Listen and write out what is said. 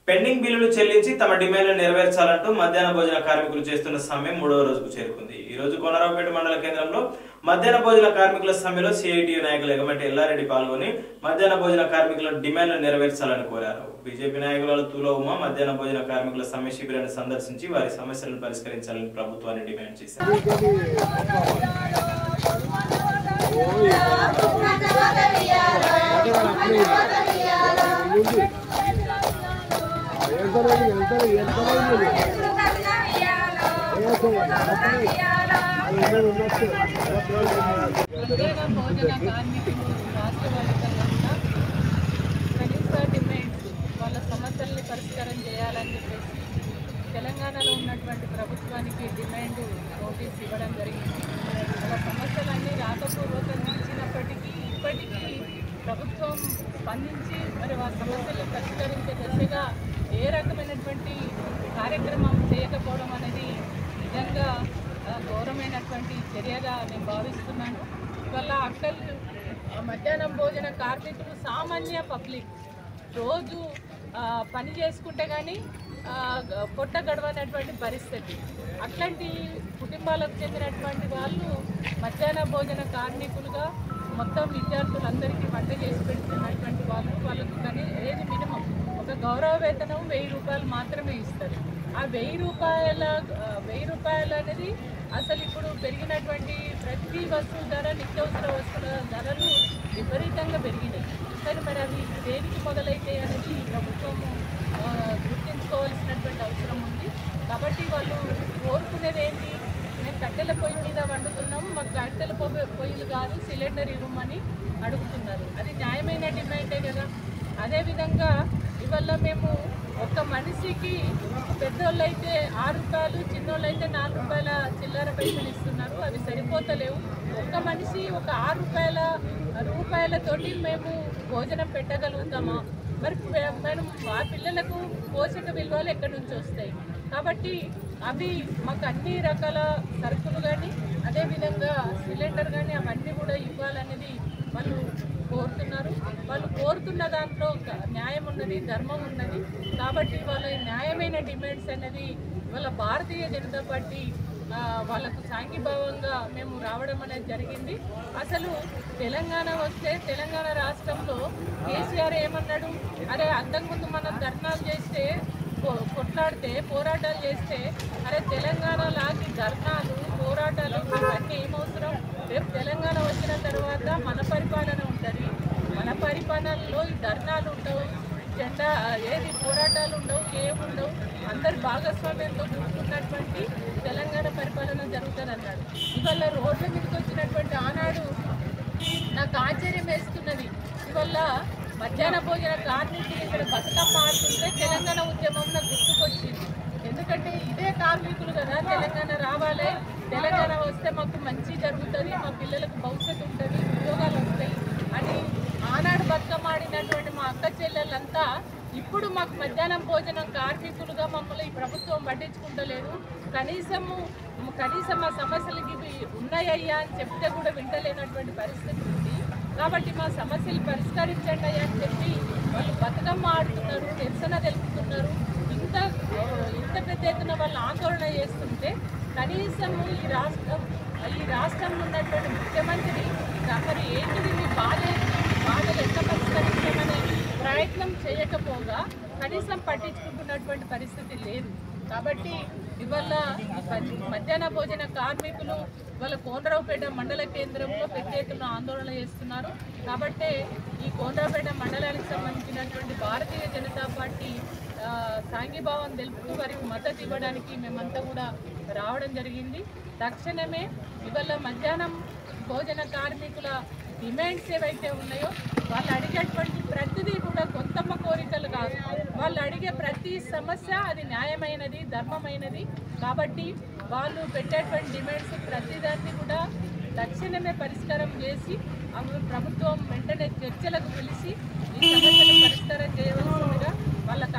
Pending బిల్లులు చెల్లించి తమ డిమాండ్లు నెరవేర్చాలంటూ మధ్యాహ్న భోజన కార్మికులు చేస్తున్న సమ్మె మూడవ రోజుకు చేరుకుంది ఈ రోజు కోనరావుపేట మండల కేంద్రంలో మధ్యాహ్న భోజన కార్మికుల సమ్మెలో సిఐటియు నాయకులు ఎగమంటి ఎల్లారెడ్డి పాల్గొని మధ్యాహ్న భోజన కార్మికుల డిమాండ్లు నెరవేర్చాలని కోరారు బీజేపీ నాయకుల తులో ఉమ మధ్యాహ్న భోజన కార్మికుల సమ్మె శిబిరాన్ని సందర్శించి వారి సమస్యలను పరిష్కరించాలని ప్రభుత్వాన్ని డిమాండ్ చేశారు మధ్యాహ్న భోజన కార్మికులు రాష్ట్ర వ్యాప్తంగా కనీస డిమాండ్స్ వాళ్ళ సమస్యల్ని పరిష్కారం చేయాలని చెప్పేసి తెలంగాణలో ఉన్నటువంటి ప్రభుత్వానికి డిమాండ్ నోటీస్ ఇవ్వడం జరిగింది వాళ్ళ సమస్యలన్నీ రాతపూర్వకంగా ఇచ్చినప్పటికీ ఇప్పటికీ ప్రభుత్వం స్పందించి మరి ఆ సమస్యలు పరిష్కరించే దిశగా ఏ రకమైనటువంటి కార్యక్రమం చేయకపోవడం అనేది నిజంగా ఆ, ఘోరమైనటువంటి చర్యగా నేను భావిస్తున్నాను ఇవల్ల అక్కలు ఆ, మధ్యాహ్నం భోజన కార్మికులు సామాన్య పబ్లిక్ రోజు ఆ, పని చేసుకుంటే కానీ పొట్ట గడవనటువంటి పరిస్థితి అట్లాంటి కుటుంబాలకు చెందినటువంటి వాళ్ళు మధ్యాహ్న భోజన కార్మికులుగా మొత్తం విద్యార్థులందరికీ వంట చేసి పెడుతున్నటువంటి వాళ్ళు వాళ్ళకు కానీ ఏది మినిమం ఒక గౌరవ వేతనం వెయ్యి రూపాయలు మాత్రమే ఇస్తారు ఆ వెయ్యి రూపాయల ఆ, వెయ్యి రూపాయలు అనేది అసలు ఇప్పుడు పెరిగినటువంటి ప్రతి వస్తువు ధర నిత్యావసర వస్తువుల ధరలు విపరీతంగా పెరిగినాయి కానీ మరి అవి దేనికి మొదలైతే అనేది ప్రభుత్వం ఆ, గుర్తించుకోవాల్సినటువంటి అవసరం ఉంది కాబట్టి వాళ్ళు కోరుకునేది ఏంటి మేము కట్టెల పొయ్యి మీద వండుతున్నాం మాకు కట్టెల పొయ్యి పొయ్యిలు కాదు సిలిండర్ ఇవ్వమని అడుగుతున్నారు అది న్యాయమైన డిమాండే కదా అదేవిధంగా ఇవల్ల మేము ఒక మనిషికి పెద్దోళ్ళు అయితే ఆరు రూపాయలు చిన్నోళ్ళు అయితే నాలుగు రూపాయల చిల్లర పైసలు ఇస్తున్నారు అవి సరిపోతలేవు ఒక్క మనిషి ఒక ఆరు రూపాయల రూపాయలతోటి మేము భోజనం పెట్టగలుగుతామా మరి పే- మనం మా పిల్లలకు పోషక విలువలు ఎక్కడి నుంచి వస్తాయి కాబట్టి అవి మాకు అన్ని రకాల సరుకులు కానీ అదేవిధంగా సిలిండర్ కానీ అవన్నీ కూడా ఇవ్వాలనేది వాళ్ళు కోరుతున్నారు వాళ్ళు కోరుతున్న దాంట్లో ఒక న్యాయం ఉన్నది ధర్మం ఉన్నది కాబట్టి వాళ్ళ న్యాయమైన డిమాండ్స్ అనేది వాళ్ళ భారతీయ జనతా పార్టీ ఆ, వాళ్ళకు సాంఘీభావంగా మేము రావడం అనేది జరిగింది అసలు తెలంగాణ వస్తే తెలంగాణ రాష్ట్రంలో కేసీఆర్ ఏమన్నాడు అరే అంతకుముందు మనం ధర్నాలు చేస్తే కొ- కొట్లాడితే పోరాటాలు చేస్తే అరే తెలంగాణ లాంటి ధర్నాలు పోరాటాలు ఇవన్నీ ఏమవసరం రేపు తెలంగాణ వచ్చిన తర్వాత మన పరిపాలన ఉంటుంది మన పరిపాలనలో ఈ ధర్నాలు ఉండవు జెండా ఏది పోరాటాలు ఉండవు ఏముండవు అందరి భాగస్వామ్యంతో కూడుకున్నటువంటి తెలంగాణ పరిపాలన జరుగుతుంది అన్నాడు ఇవాళ రోడ్ల మీదకి వచ్చినటువంటి ఆనాడు నాకు ఆశ్చర్యం వేస్తున్నది ఇవల్ల మధ్యాహ్న భోజన కార్మికులు ఇక్కడ బతుకమ్మ ఆడుతుంటే తెలంగాణ ఉద్యమం నాకు గుర్తుకొచ్చింది ఎందుకంటే ఇదే కార్మికులు కదా తెలంగాణ రావాలి తెలంగాణ వస్తే మాకు మంచి జరుగుతుంది మా పిల్లలకు భవిష్యత్తు ఉంటుంది ఉద్యోగాలు వస్తాయి అని ఆనాడు బతుకమ్మ ఆడినటువంటి మా అక్క చెల్లెళ్ళంతా ఇప్పుడు మాకు మధ్యాహ్నం భోజనం కార్మికులుగా మమ్మల్ని ఈ ప్రభుత్వం పట్టించుకుంటలేదు కనీసము కనీసం మా సమస్యలకి ఇవి ఉన్నాయ్యా అని చెప్తే కూడా వింటలేనటువంటి పరిస్థితి ఉంది కాబట్టి మా సమస్యలు పరిష్కరించండి అయ్యా అని చెప్పి వాళ్ళు బతుకమ్మ ఆడుతున్నారు నిరసన తెలుపుతున్నారు ఇంత ఆ, ఇంత పెద్ద ఎత్తున వాళ్ళు ఆందోళన చేస్తుంటే కనీసము ఈ రాష్ట్రం ఈ రాష్ట్రంలో ఉన్నటువంటి ముఖ్యమంత్రి మరి ఏంటిది మీ బాధ ఏంటి? మీ బాధలు ఎట్లా పరిష్కరించమనే ప్రయత్నం చేయకపోగా కనీసం పట్టించుకుంటున్నటువంటి పరిస్థితి లేదు కాబట్టి ఇవాళ ఈ ప- మధ్యాహ్న భోజన కార్మికులు ఇవాళ కోనరావుపేట మండల కేంద్రంలో పెద్ద ఎత్తున ఆందోళన చేస్తున్నారు కాబట్టి ఈ కోనరావుపేట మండలానికి సంబంధించినటువంటి భారతీయ జనతా పార్టీ ఆ, సాంఘీభావం తెలుపుతూ వారికి మద్దతు ఇవ్వడానికి మేమంతా కూడా రావడం జరిగింది తక్షణమే ఇవాళ మధ్యాహ్నం భోజన కార్మికుల డిమాండ్స్ ఏవైతే ఉన్నాయో వాళ్ళు అడిగేటువంటి ప్రతిదీ కూడా కొత్తమ్మ కోరికలు కాదు వాళ్ళు అడిగే ప్రతి సమస్య అది న్యాయమైనది ధర్మమైనది కాబట్టి వాళ్ళు పెట్టేటువంటి డిమాండ్స్ ప్రతిదాన్ని కూడా తక్షణమే పరిష్కారం చేసి అవి ప్రభుత్వం వెంటనే చర్చలకు పిలిచి ఈ సమస్యను పరిష్కారం చేయవలసిందిగా వాళ్ళ